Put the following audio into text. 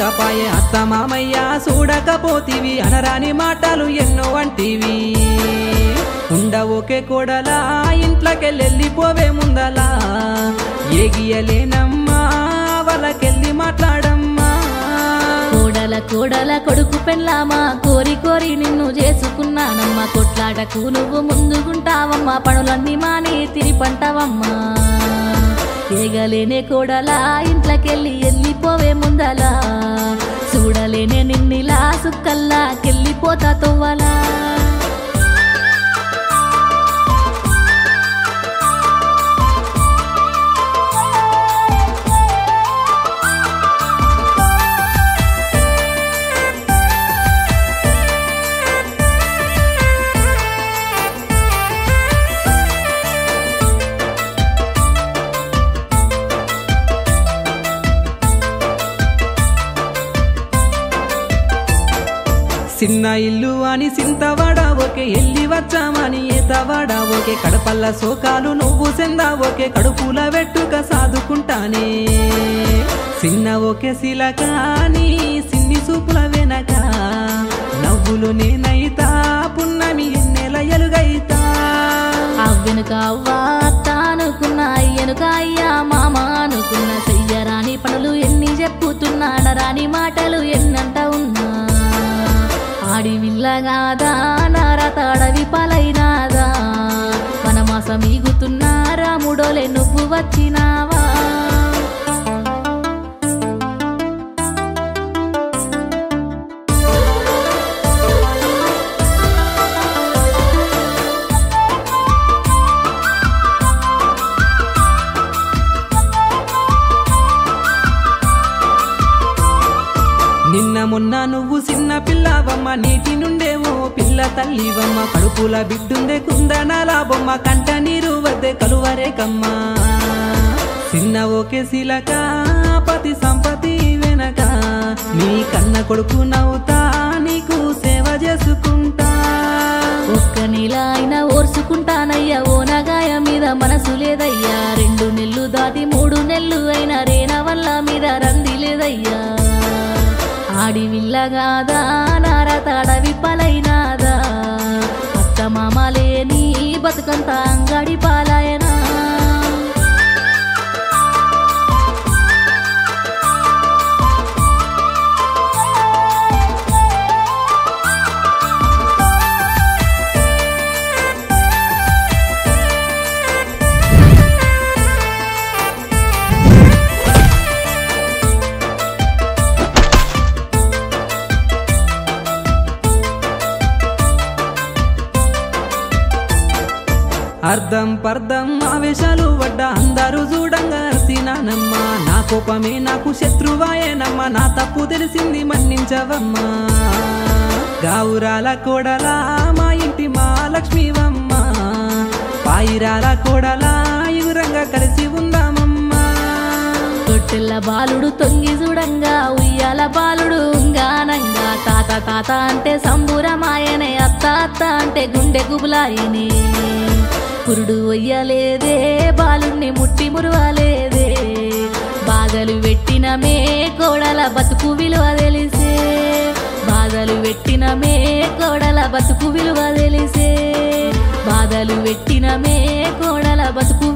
చూడకపాయే అత్త మామయ్య చూడకపోతివి అనరాని మాటలు ఎన్నో వంటివి ఉండ ఒకే కోడలా ఇంట్లోకెళ్ళిపోవే ముందలా ఏగియలేనమ్మా వాళ్ళకెళ్ళి మాట్లాడమ్మా కోడల కోడల కొడుకు పెళ్ళామా కోరి కోరి నిన్ను చేసుకున్నానమ్మా కొట్లాటకు నువ్వు ముందుకుంటావమ్మా పనులన్నీ మాని తిని పంటవమ్మా ఏగలేనే కోడలా ఇంట్లోకెళ్ళి వెళ్ళిపోవే ముందలా చూడలేనే నిన్నిలా సుక్కల్లా కెళ్ళిపోతా తొవ్వలా చిన్న ఇల్లు అని సింతవాడ ఓకే ఎల్లి వచ్చామని ఏతవాడ ఓకే కడపల్ల సోకాలు నువ్వు సెందా ఓకే కడుపుల వెట్టుక సాదుకుంటానే చిన్న ఓకే శిలకాని సిన్ని సూపుల వెనక నవ్వులు నేనైతా పున్నమి ఎన్నెల ఎలుగైతా అవ్వెనుక అవ్వ అత్త అనుకున్న అయ్యనుక అయ్యా మామ అనుకున్న చెయ్యరాని పనులు ఎన్ని చెప్పుతున్నా అనరాని మాటలు ఎన్నంట ఉన్నా ఆడి విల్లగాదా నారత అడవి పాలైనాదా వనమాస మీగుతున్నా రాముడోలే నువ్వు వచ్చినావా నిన్న మొన్న నువ్వు చిన్న పిల్లవమ్మ నీటి నుండేవో పిల్ల తల్లివమ్మ కడుపుల బిడ్డుందే కుందనాల బొమ్మ కంట నీరు వద్దే కలువరే కమ్మా చిన్న ఓకే శిలక పతి సంపతి వెనక నీ కన్న కొడుకు నవ్వుతా నీకు సేవ చేసుకుంటా ఒక్క నెల అయినా ఓర్చుకుంటానయ్యా ఓ నగాయ మీద మనసు లేదయ్యా రెండు నెలలు దాటి మూడు నెలలు అయినా రేన వల్ల మీద రంది లేదయ్యా ఆడి విల్లగాదా నారత అడవి పాలైనాదా అత్త మామలేని బతుకంత అంగడి పాలాయనా అర్ధం పర్ధం ఆవేశాలు పడ్డ అందరూ చూడంగా సినానమ్మా నా కోపమే నాకు శత్రువాయేనమ్మా నా తప్పు తెలిసింది మన్నించవమ్మా గావురాల కోడలా మా ఇంటి మా లక్ష్మీవమ్మ పాయిరాల కోడలా యుగురంగా కలిసి ఉందామమ్మా తొట్టెల్ల బాలుడు తొంగి చూడంగా ఉయ్యాల బాలుడు ఉంగానంగా తాత తాత అంటే సంబురమాయనే అత్త అత్త అంటే గుండె గుబులాయనే పురుడు ఒయ్యలేదే బాలుణ్ణి ముట్టి మురువలేదే బాధలు పెట్టిన మే కోడల బతుకు విలువ తెలిసే బాధలు పెట్టిన మే కోడల బతుకు విలువ తెలిసే బాధలు పెట్టిన మే కోడల బతుకు